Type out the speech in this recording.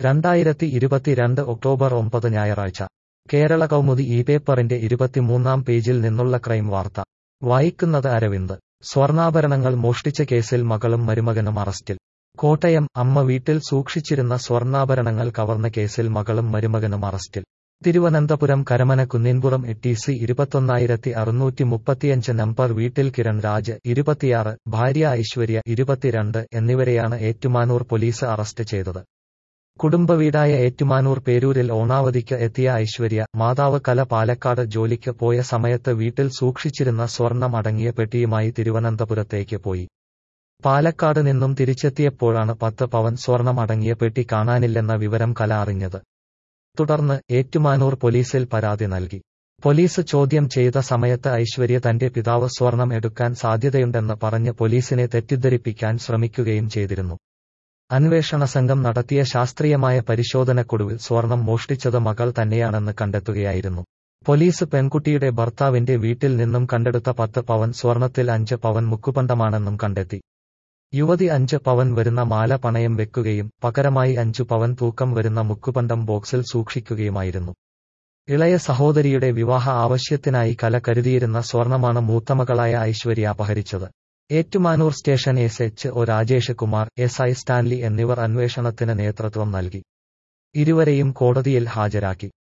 രണ്ടായിരത്തി ഇരുപത്തിരണ്ട് ഒക്ടോബർ ഒമ്പത് ഞായറാഴ്ച കേരള കൗമുദി ഈ പേപ്പറിന്റെ ഇരുപത്തിമൂന്നാം പേജിൽ നിന്നുള്ള ക്രൈം വാർത്ത വായിക്കുന്നത് അരവിന്ദ് സ്വർണ്ണാഭരണങ്ങൾ മോഷ്ടിച്ച കേസിൽ മകളും മരുമകനും അറസ്റ്റിൽ കോട്ടയം അമ്മ വീട്ടിൽ സൂക്ഷിച്ചിരുന്ന സ്വർണ്ണാഭരണങ്ങൾ കവർന്ന കേസിൽ മകളും മരുമകനും അറസ്റ്റിൽ തിരുവനന്തപുരം കരമന കുന്നിൻപുറം എട്ടിസി ഇരുപത്തൊന്നായിരത്തി അറുന്നൂറ്റി മുപ്പത്തിയഞ്ച് നമ്പർ വീട്ടിൽ കിരൺ രാജ് ഇരുപത്തിയാറ് ഭാര്യ ഐശ്വര്യ ഇരുപത്തിരണ്ട് എന്നിവരെയാണ് ഏറ്റുമാനൂർ പോലീസ് അറസ്റ്റ് ചെയ്തത് കുടുംബവീടായ ഏറ്റുമാനൂർ പേരൂരിൽ ഓണാവധിക്ക് എത്തിയ ഐശ്വര്യ മാതാവ് കല പാലക്കാട് ജോലിക്ക് പോയ സമയത്ത് വീട്ടിൽ സൂക്ഷിച്ചിരുന്ന സ്വർണം അടങ്ങിയ പെട്ടിയുമായി തിരുവനന്തപുരത്തേക്ക് പോയി പാലക്കാട് നിന്നും തിരിച്ചെത്തിയപ്പോഴാണ് പത്ത് പവൻ സ്വർണം അടങ്ങിയ പെട്ടി കാണാനില്ലെന്ന വിവരം കല അറിഞ്ഞത് തുടർന്ന് ഏറ്റുമാനൂർ പോലീസിൽ പരാതി നൽകി പോലീസ് ചോദ്യം ചെയ്ത സമയത്ത് ഐശ്വര്യ തന്റെ പിതാവ് സ്വർണം എടുക്കാൻ സാധ്യതയുണ്ടെന്ന് പറഞ്ഞ് പോലീസിനെ തെറ്റിദ്ധരിപ്പിക്കാൻ ശ്രമിക്കുകയും ചെയ്തിരുന്നു അന്വേഷണ സംഘം നടത്തിയ ശാസ്ത്രീയമായ പരിശോധനക്കൊടുവിൽ സ്വർണം മോഷ്ടിച്ചത് മകൾ തന്നെയാണെന്ന് കണ്ടെത്തുകയായിരുന്നു പോലീസ് പെൺകുട്ടിയുടെ ഭർത്താവിന്റെ വീട്ടിൽ നിന്നും കണ്ടെടുത്ത പത്ത് പവൻ സ്വർണത്തിൽ അഞ്ച് പവൻ മുക്കുപണ്ടമാണെന്നും കണ്ടെത്തി യുവതി അഞ്ച് പവൻ വരുന്ന മാല പണയം വെക്കുകയും പകരമായി അഞ്ചു പവൻ തൂക്കം വരുന്ന മുക്കുപണ്ടം ബോക്സിൽ സൂക്ഷിക്കുകയുമായിരുന്നു ഇളയ സഹോദരിയുടെ വിവാഹ ആവശ്യത്തിനായി കല കരുതിയിരുന്ന സ്വർണമാണ് മൂത്തമകളായ ഐശ്വര്യ അപഹരിച്ചത് Ettumanoor station S H O Rajesh Kumar S I Stanley എന്നിവർ അന്വേഷണത്തിന് നേതൃത്വം നൽകി ഇരുവരെയും കോടതിയിൽ ഹാജരാക്കി